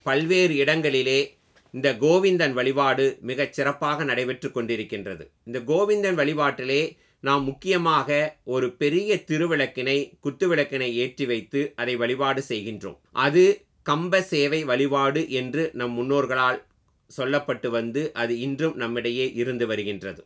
பல்வேறு இடங்களிலே இந்த கோவிந்தன் வழிபாடு மிகச் சிறப்பாக நடைபெற்று கொண்டிருக்கின்றது இந்த கோவிந்தன் வழிபாட்டிலே நாம் முக்கியமாக ஒரு பெரிய திருவிளக்கினை குத்துவிளக்கினை ஏற்றி வைத்து அதை வழிபாடு செய்கின்றோம் அது கம்ப சேவை வழிபாடு என்று நம் முன்னோர்களால் சொல்லப்பட்டு வந்து அது இன்றும் நம்மிடையே இருந்து வருகின்றது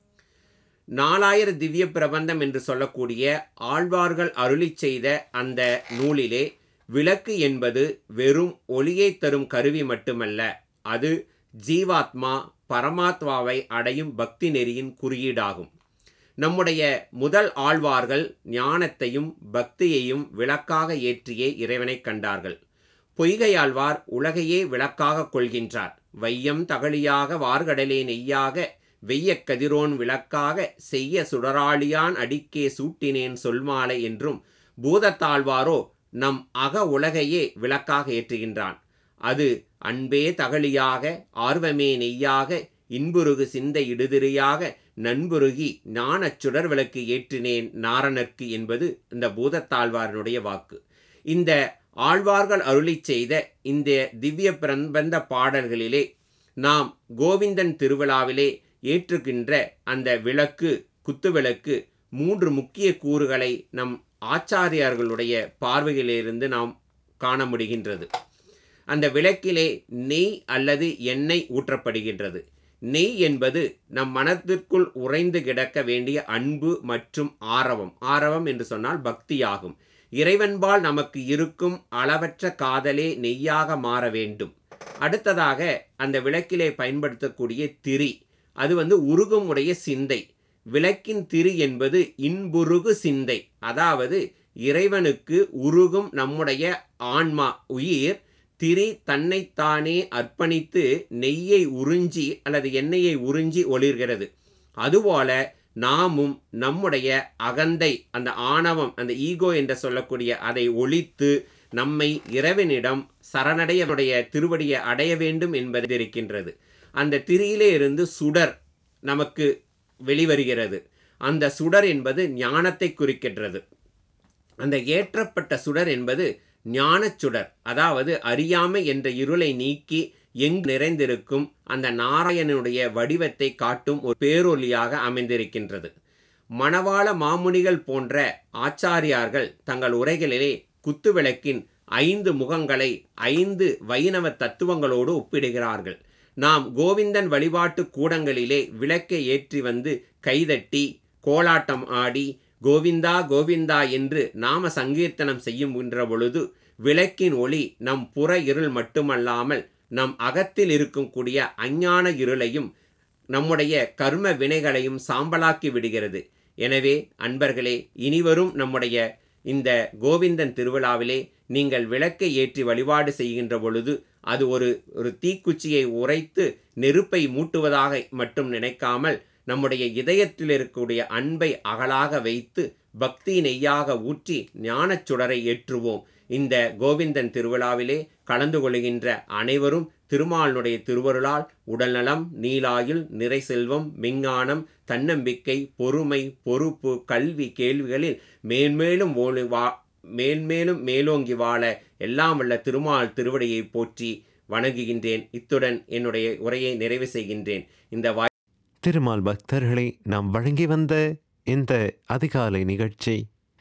நாலாயிர திவ்ய பிரபந்தம் என்று சொல்லக்கூடிய ஆழ்வார்கள் அருளிச் செய்த அந்த நூலிலே விளக்கு என்பது வெறும் ஒளியை தரும் கருவி மட்டுமல்ல அது ஜீவாத்மா பரமாத்மாவை அடையும் பக்தி நெறியின் குறியீடாகும் நம்முடைய முதல் ஆழ்வார்கள் ஞானத்தையும் பக்தியையும் விளக்காக ஏற்றியே இறைவனை கண்டார்கள் பொய்கையாழ்வார் உலகையே விளக்காக கொள்கின்றார் வையம் தகழியாக வார்கடலே நெய்யாக வெய்ய கதிரோன் விளக்காக செய்ய சுடராளியான் அடிக்கே சூட்டினேன் சொல்மாலை என்றும் பூதத்தாழ்வாரோ நம் அக உலகையே விளக்காக ஏற்றுகின்றான் அது அன்பே தகழியாக ஆர்வமே நெய்யாக இன்புருகு சிந்தை இடுதிரியாக நண்புருகி ஞானச் சுடர் விளக்கு ஏற்றினேன் நாரணர்க்கு என்பது இந்த பூதத்தாழ்வாரனுடைய வாக்கு இந்த ஆழ்வார்கள் அருளி செய்த இந்த திவ்ய பிரபந்த பாடல்களிலே நாம் கோவிந்தன் திருவிழாவிலே ஏற்றுகின்ற அந்த விளக்கு குத்துவிளக்கு மூன்று முக்கிய கூறுகளை நம் ஆச்சாரியார்களுடைய பார்வையிலிருந்து நாம் காண முடிகின்றது அந்த விளக்கிலே நெய் அல்லது எண்ணெய் ஊற்றப்படுகின்றது நெய் என்பது நம் மனத்திற்குள் உறைந்து கிடக்க வேண்டிய அன்பு மற்றும் ஆரவம் ஆரவம் என்று சொன்னால் பக்தியாகும் இறைவன்பால் நமக்கு இருக்கும் அளவற்ற காதலே நெய்யாக மாற வேண்டும் அடுத்ததாக அந்த விளக்கிலே பயன்படுத்தக்கூடிய திரி அது வந்து உருகும் உடைய சிந்தை விளக்கின் திரி என்பது இன்புருகு சிந்தை அதாவது இறைவனுக்கு உருகும் நம்முடைய ஆன்மா உயிர் திரி தன்னைத்தானே அர்ப்பணித்து நெய்யை உறிஞ்சி அல்லது எண்ணெயை உறிஞ்சி ஒளிர்கிறது அதுபோல நாமும் நம்முடைய அகந்தை அந்த ஆணவம் அந்த ஈகோ என்று சொல்லக்கூடிய அதை ஒழித்து நம்மை இறைவனிடம் சரணடையனுடைய திருவடியை அடைய வேண்டும் என்பது இருக்கின்றது அந்த திரியிலே இருந்து சுடர் நமக்கு வெளிவருகிறது அந்த சுடர் என்பது ஞானத்தை குறிக்கின்றது அந்த ஏற்றப்பட்ட சுடர் என்பது ஞானச் சுடர் அதாவது அறியாமை என்ற இருளை நீக்கி எங்கு நிறைந்திருக்கும் அந்த நாராயணனுடைய வடிவத்தை காட்டும் ஒரு பேரொலியாக அமைந்திருக்கின்றது மணவாள மாமுனிகள் போன்ற ஆச்சாரியார்கள் தங்கள் உரைகளிலே குத்துவிளக்கின் ஐந்து முகங்களை ஐந்து வைணவ தத்துவங்களோடு ஒப்பிடுகிறார்கள் நாம் கோவிந்தன் வழிபாட்டு கூடங்களிலே விளக்கை ஏற்றி வந்து கைதட்டி கோலாட்டம் ஆடி கோவிந்தா கோவிந்தா என்று நாம சங்கீர்த்தனம் செய்யுகின்ற பொழுது விளக்கின் ஒளி நம் புற இருள் மட்டுமல்லாமல் நம் அகத்தில் இருக்கும் கூடிய அஞ்ஞான இருளையும் நம்முடைய கர்ம வினைகளையும் சாம்பலாக்கி விடுகிறது எனவே அன்பர்களே இனிவரும் நம்முடைய இந்த கோவிந்தன் திருவிழாவிலே நீங்கள் விளக்கை ஏற்றி வழிபாடு செய்கின்ற பொழுது அது ஒரு ஒரு தீக்குச்சியை உரைத்து நெருப்பை மூட்டுவதாக மட்டும் நினைக்காமல் நம்முடைய இதயத்தில் இருக்கக்கூடிய அன்பை அகலாக வைத்து பக்தி நெய்யாக ஊற்றி ஞானச் சுடரை ஏற்றுவோம் இந்த கோவிந்தன் திருவிழாவிலே கலந்து கொள்கின்ற அனைவரும் திருமாலினுடைய திருவருளால் உடல்நலம் நீலாயுள் நிறை செல்வம் விஞ்ஞானம் தன்னம்பிக்கை பொறுமை பொறுப்பு கல்வி கேள்விகளில் மேன்மேலும் ஓலி வா மேன்மேலும் மேலோங்கி வாழ எல்லாம் வல்ல திருமால் திருவடியை போற்றி வணங்குகின்றேன் இத்துடன் என்னுடைய உரையை நிறைவு செய்கின்றேன் இந்த வாய் திருமால் பக்தர்களை நாம் வழங்கி வந்த இந்த அதிகாலை நிகழ்ச்சி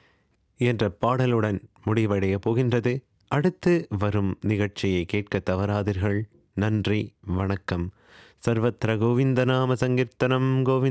என்ற பாடலுடன் முடிவடைய போகின்றது அடுத்து வரும் நிகழ்ச்சியை கேட்க தவறாதீர்கள் நன்றி வணக்கம் சர்வத்திர கோவிந்த நாம சங்கீர்த்தனம் கோவிந்த